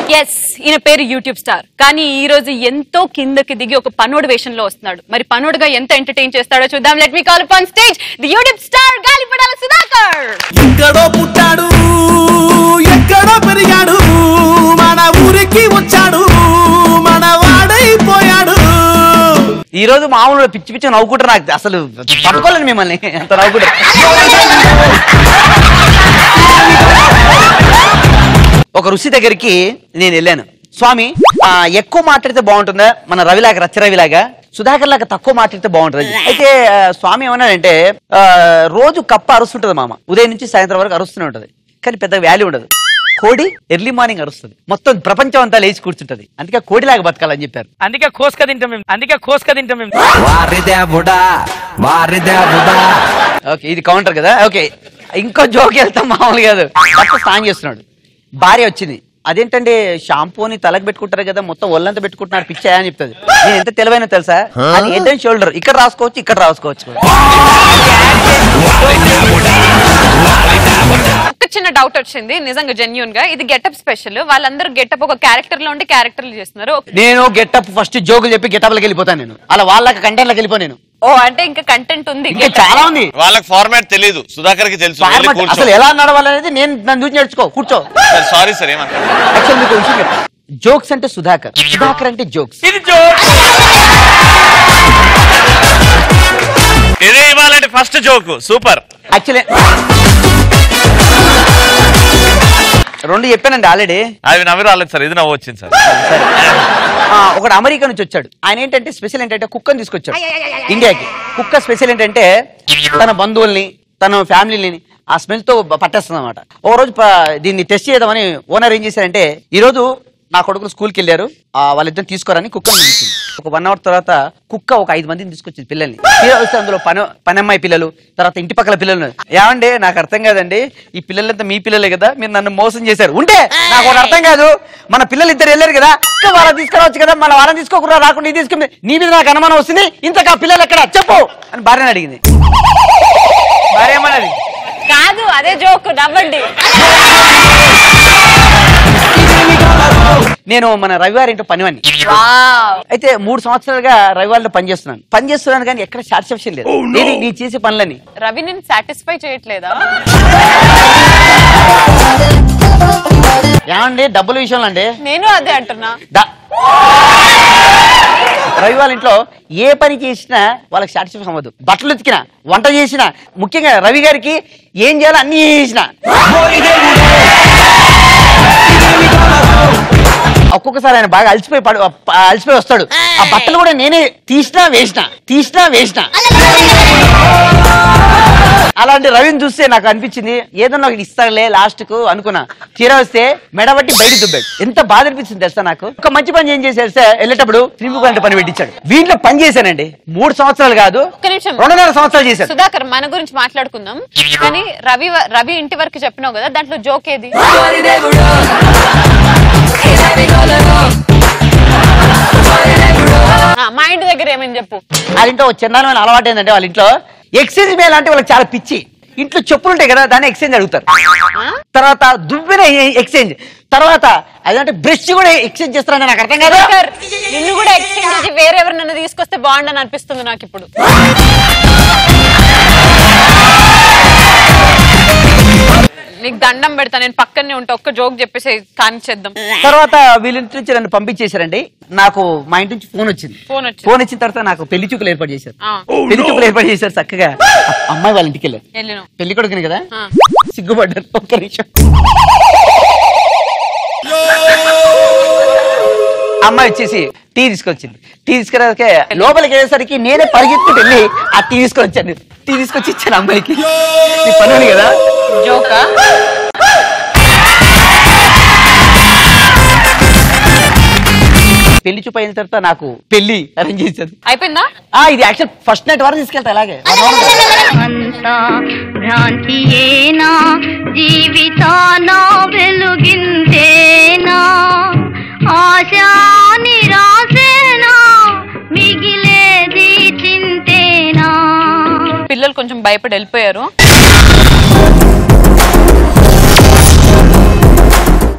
Yes ఈయన పేరు YouTube star కానీ ఈ రోజు ఎంతో కిందకి దిగి ఒక పనోడు వేషంలో వస్తున్నాడు మరి పనోడుగా ఎంత ఎంటర్టైన్ చేస్తాడో చూద్దాం let me call on stage the YouTube star Galipadala Sudhakar ఎక్కడో పుట్టాడు ఎక్కడో పెరిగాడు మన ఊరికి వచ్చాడు మన వాడైపోయాడు ఈ రోజు మామూలు పిచ్చి పిచ్చి నవ్వుకుంటారు నాకు అసలు పట్టుకోలేను మిమ్మల్ని అంత నవ్వుకుంటారు ఒక ఋషి దగ్గరికి నేను వెళ్ళాను స్వామి ఆ, ఎక్కువ మాట్లాడితే బాగుంటుందా మన రవిలాగా రచ్చ రవిలాగా సుధాకర్ లాగా తక్కువ మాట్లాడితే బాగుంటుంది అయితే ఆ, స్వామి ఏమన్నాడంటే ఆ, రోజు కప్ప అరుస్తుంటది మామ ఉదయం నుంచి సాయంత్రం వరకు అరుస్తూనే ఉంటది కానీ పెద్ద వాల్యూ ఉండదు కోడి ఎర్లీ మార్నింగ్ అరుస్తుంది మొత్తం ప్రపంచం అంతా లేచి కూర్చుంటది అందుకే కోడిలాగా బతకాలని చెప్పారు అందుకే కోసుక తింటాం మేము అందుకే కోసుక తింటాం మేము వారి దేవుడా వారి దేవుడా ఓకే ఇది కౌంటర్ కదా ఓకే ఇంకో జోక్ వెళ్తాం మామూలు కాదు భర్త స్నానం చేస్తున్నాడు భార్య వచ్చింది అదేంటండి షాంపూని తలకు పెట్టుకుంటారు కదా మొత్తం ఒళ్ళంతా పెట్టుకుంటున్నారు పిచ్చా అని చెప్తుంది నేను ఎంత తెలివైన తెలుసా అది హెడ్ అండ్ షోల్డర్ ఇక్కడ రాసుకోవచ్చు ఇక్కడ రాసుకోవచ్చు ఒక చిన్న డౌట్ వచ్చింది నిజంగా జెన్యున్ గా ఇది గెటప్ స్పెషల్ వాళ్ళందరూ గెటప్ ఒక క్యారెక్టర్ లో ఉండి క్యారెక్టర్లు చేస్తున్నారు నేను గెటప్ ఫస్ట్ జోకులు చెప్పి గెటప్లకి వెళ్ళిపోతాను నేను అలా వాళ్ళకి కంటెంట్లోకి వెళ్ళిపో నేను ఓ అంటే ఇంకా కంటెంట్ ఉంది ఇంకా చాలా ఉంది వాళ్ళకి ఫార్మాట్ తెలియదు సుధాకర్ కి తెలుసు వెళ్ళి Format కూర్చో. అసలు ఎలా నడవాలనేది నేను నన్ను చూసి నేర్చుకో కూర్చో సార్, సారీ సార్ ఏమన్నా యాక్చువల్ మీకు విషయం చెప్తా. జోక్స్ అంటే సుధాకర్ సుధాకర్ అంటే జోక్స్ ఇది జోక్ ఇదే ఇవ్వాలంటే ఫస్ట్ జోక్ సూపర్ యాక్చువల్లీ రెండు చెప్పానండి ఆల్రెడీ అవి నవ్వు రాలేదు సార్ ఇది నవ్వు వచ్చింది సార్ సరే ఆ, ఒకడు అమెరికా నుంచి వచ్చాడు ఆయన ఏంటంటే స్పెషల్ ఏంటంటే కుక్కని తీసుకొచ్చాడు ఇండియాకి కుక్క స్పెషల్ ఏంటంటే తన బంధువుల్ని తన ఫ్యామిలీని ఆ స్మెల్ తో పట్టేస్తుంది అనమాట ఓ రోజు ప- దీన్ని టెస్ట్ చేద్దామని ఓనర్ ఏం చేశారంటే ఈ రోజు నా కొడుకులు స్కూల్కి వెళ్ళారు ఆ, వాళ్ళిద్దరు తీసుకోరని కుక్కని తీసుకుంది ఒక వన్ అవర్ తర్వాత కుక్క ఒక ఐదు మందిని తీసుకొచ్చింది పిల్లల్ని తీరా వస్తే అందులో పని పనమ్మాయి పిల్లలు తర్వాత ఇంటి పక్కల పిల్లలు ఉన్నారు. ఏమండి నాకు అర్థం కాదండి ఈ పిల్లలంతా మీ పిల్లలే కదా మీరు నన్ను మోసం చేశారు ఉంటే నాకు ఒకటి అర్థం కాదు మన పిల్లలు ఇద్దరు వెళ్ళారు కదా ఇంకా వాళ్ళని తీసుకురావచ్చు కదా మన వాళ్ళని తీసుకోకుండా రాకుండా ఇది తీసుకుంది నీ మీద నాకు అనుమానం వస్తుంది ఇంతకా పిల్లలు ఎక్కడ చెప్పు అని భార్యని అడిగింది భార్య ఏమన్నది కాదు అదే జోక్ నవ్వండి నేను మన రవివారి ఇంటో పనివాణ్ణి వావ్ అయితే మూడు సంవత్సరాలుగా రవివారిలో పని చేస్తున్నాను పని చేస్తున్నాను కానీ ఎక్కడ సాటిస్ఫాక్షన్ లేదు ఏది నీ చేసే పనులని రవి నేను సాటిస్ఫై చేయట్లేదా ఏమండి డబ్బుల విషయంలో అండి నేను అదే అంటున్నా ద- రవి వాళ్ళ ఇంట్లో ఏ పని చేసినా వాళ్ళకి సాటిస్ఫాక్షన్ అవ్వదు బట్టలు ఉతికినా వంట చేసినా ముఖ్యంగా రవి గారికి ఏం చేయాలో అన్ని చేసిన ఒక్కొక్కసారి ఆయన బాగా అలసిపోయి పడు ప- అలసిపోయి వస్తాడు ఆ బట్టలు కూడా నేనే తీసినా వేసిన తీసినా వేసిన అలాంటి రవిని చూస్తే నాకు అనిపించింది ఏదన్నా ఒకటి ఇస్తాడులే లాస్ట్ కు అనుకున్నా తీరా వస్తే మెడబట్టి బయట దుబ్బాడు ఎంత బాధ అనిపించింది తెలుసా నాకు ఒక మంచి పని ఏం చేసి వెళ్తే వెళ్ళేటప్పుడు త్రిముఖ గంట పని పెట్టించాడు వీటిలో పని చేశానండి మూడు సంవత్సరాలు కాదు ఒక్క నిమిషం రెండున్నర సంవత్సరాలు చేశాను సుధాకర్ మన గురించి మాట్లాడుకుందాం కానీ రవి వ- రవి ఇంటి వరకు చెప్పినావు కదా దాంట్లో జోక్ ఏది ఆ, మా ఇంటి దగ్గర ఏమని చెప్పు వాళ్ళ ఇంట్లో ఒక చిన్నమైన అలవాటు ఏంటంటే వాళ్ళ ఇంట్లో ఎక్స్చేంజ్ మేల్ అంటే వాళ్ళకి చాలా పిచ్చి ఇంట్లో చెప్పులు ఉంటాయి కదా దాన్ని ఎక్స్చేంజ్ అడుగుతారు తర్వాత దువ్విన ఎక్స్చేంజ్ తర్వాత అదంటే బ్రష్ కూడా ఎక్స్చేంజ్ చేస్తారని నాకు అర్థం కాదు సుధాకర్ నిన్ను కూడా ఎక్స్చేంజ్ చేసి వేరెవరు నన్ను తీసుకొస్తే బాగుండని అనిపిస్తుంది నాకు ఇప్పుడు నీకు దండం పెడతా నేను పక్కనే ఉంటా ఒక్క జోక్ చెప్పేసి కానిచ్చేద్దాం తర్వాత వీళ్ళ ఇంటి నుంచి నన్ను పంపించేశారండి నాకు మా ఇంటి నుంచి ఫోన్ వచ్చింది ఫోన్ వచ్చింది. ఫోన్ వచ్చిన తర్వాత నాకు పెళ్లి చూపులు ఏర్పాటు చేశారు ఆ. పెళ్లి చూపులు ఏర్పాటు చేశారు చక్కగా అమ్మాయి వాళ్ళ ఇంటికి వెళ్ళారు వెళ్ళిను పెళ్లి కొడుకుని కదా ఆ. సిగ్గుపడ్డారు ఒక్క నిమిషం అమ్మాయి వచ్చేసి టీ తీసుకొచ్చింది టీ తీసుకురాకే లోపలికి వెళ్ళేసరికి నేనే పరిగెత్తుకుంటూ వెళ్ళి ఆ టీ తీసుకొని వచ్చాను టీ తీసుకొచ్చి ఇచ్చాను అమ్మాయికి నీ పని ఉంది కదా జోకా పెళ్లి చూపు అయిన తర్వాత నాకు పెళ్లి అరేంజ్ చేశారు అయిపోయిందా ఆ ఇది యాక్చువల్ ఫస్ట్ నైట్ వరకు తీసుకెళ్తా అలాగే అంతా భ్రాంతియేనా జీవితాన వెలుగింతేనా ఆశా నిరాశేనా మిగిలేది చింతేనా పిల్లలు కొంచెం భయపడి వెళ్ళిపోయారు